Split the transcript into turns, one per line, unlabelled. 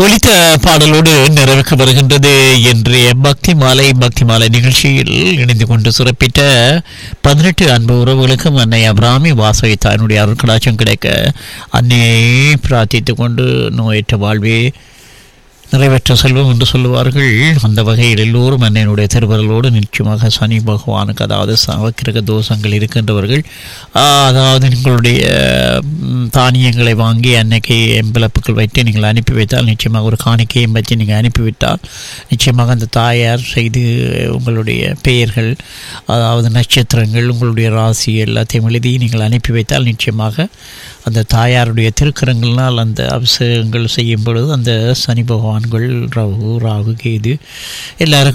ஒலித்த பாடலோடு நிறைவுக்கு வருகின்றது இன்றைய பக்தி மாலை பக்தி மாலை நிகழ்ச்சியில் இணைந்து கொண்டு சிறப்பித்த பதினெட்டு அன்பு உறவுகளுக்கும் அன்னை அபிராமி வாசகி தாயினுடைய அருட்கடாட்சம் கிடைக்க அன்னையை பிரார்த்தித்துக் கொண்டு நோயற்ற வாழ்வே நிறைவேற்ற செல்வம் என்று சொல்லுவார்கள் அந்த வகையில் எல்லோரும் அன்னையினுடைய திருவருளோடு நிச்சயமாக சனி பகவானுக்கு அதாவது சவக்கிரக தோஷங்கள் இருக்கின்றவர்கள் ஆஹ், அதாவது உங்களுடைய ம், தானியங்களை வாங்கி அன்னைக்கு எம்பலப்புகள் வைத்து நீங்கள் அனுப்பி வைத்தால் நிச்சயமாக ஒரு காணிக்கையும் வச்சு நீங்கள் அனுப்பிவிட்டால் நிச்சயமாக அந்த தாயார் செய்து உங்களுடைய பெயர்கள் அதாவது நட்சத்திரங்கள் உங்களுடைய ராசி எல்லாத்தையும் எழுதி நீங்கள் அனுப்பி வைத்தால் நிச்சயமாக அந்த தாயாருடைய திருக்கரங்களினால் அந்த அபிஷேகங்கள் செய்யும் பொழுது அந்த சனி பகவான்கள் ராகு ராகு கேது எல்லாருக்கும்